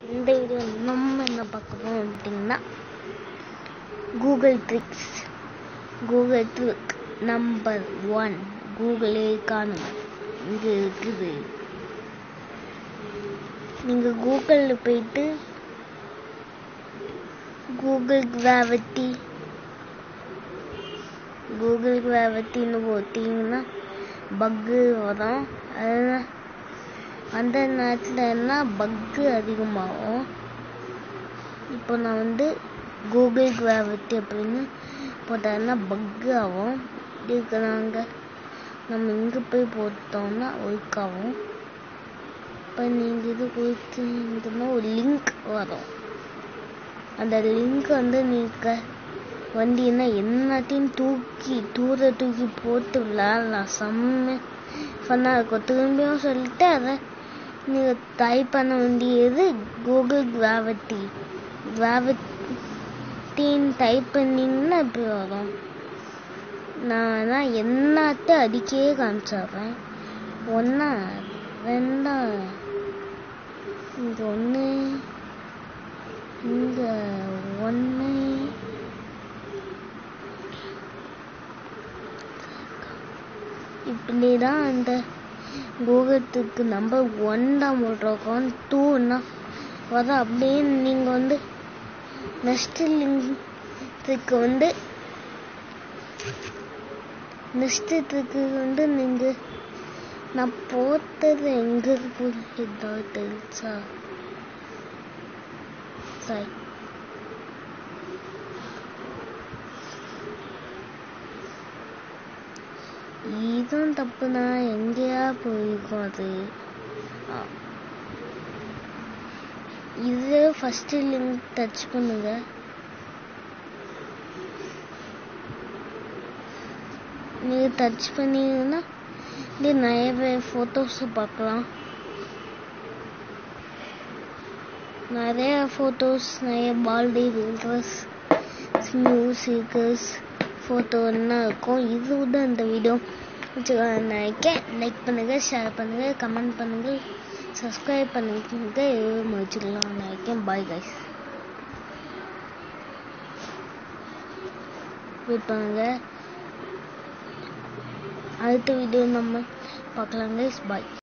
இந்த வீடியோ நம்ம என்ன பார்க்க போறோம் அப்படின்னா Google tricks Google trick number one கூகுளே காணும் இங்கே இருக்குது நீங்கள் கூகுளில் போயிட்டு கூகுள் கிராவிட்டி கூகுள் கிராவிட்டின்னு போட்டிங்கன்னா பக்கு வரும் அதெல்லாம் அந்த நேரத்தில் எல்லாம் பக்கு அதிகமாகும் இப்போ நான் வந்து கூகுள் கிராவிட்டி அப்படின்னு போட்டேன்னா பக்கு ஆகும் இதுக்கு நாங்கள் நம்ம இங்கே போய் போட்டோம்னா ஒர்க் ஆகும் இப்போ நீங்கள் இது கொடுத்தீங்கன்னா ஒரு லிங்க் வரும் அந்த லிங்க் வந்து நீங்கள் வந்தீங்கன்னா எல்லாத்தையும் தூக்கி தூர தூக்கி போட்டு விளையாடலாம் செம்ம ஃபன்னாக இருக்கும் திரும்பியும் சொல்லிட்டு அதை நீங்கள் டைப் பண்ண வேண்டியது கூகுள் கிராவிட்டி கிராவிட்டின்னு டைப் பண்ணிங்கன்னா இப்படி வரும் நான் வேணால் எல்லாத்தையும் அடிக்கவே காமிச்சிடுறேன் ஒன்றா ரெண்டா இங்கே ஒன்று இங்கே ஒன்று இப்படி தான் அந்த கூகுளுக்கு நம்பர் ஒன் தான் போட்டிருக்கோம் டூன்னா வரும் அப்படியே நீங்கள் வந்து நெக்ஸ்ட் லிங்க்கு வந்து நெக்ஸ்ட் ட்ரிக்கு வந்து நீங்கள் நான் போட்டது எங்கே இருக்கு ஏதாவது தெரிஞ்சா சரி இதுவும் தப்புனா எங்கேயா போயிருக்கும் அது ஆ. இது ஃபர்ஸ்ட் லிங்க் டச் பண்ணுங்க நீங்க டச் பண்ணீங்கன்னா இது நிறைய ஃபோட்டோஸ் பார்க்கலாம் நிறைய ஃபோட்டோஸ் நிறைய பால்டி ட்ரெஸ் மியூசிக்கஸ் ஃபோட்டோன்னா இருக்கும் இது விட இந்த வீடியோ நினைக்கேன் லைக் பண்ணுங்க ஷேர் பண்ணுங்க கமெண்ட் பண்ணுங்க சப்ஸ்கிரைப் பண்ணிக்கோங்க எவ்வளோ முடிச்சுக்கலாம் நினைக்கேன் பாய் கைஸ் வெயிட் பண்ணுங்க அடுத்த வீடியோ நம்ம பார்க்கலாம் கைஸ் பாய்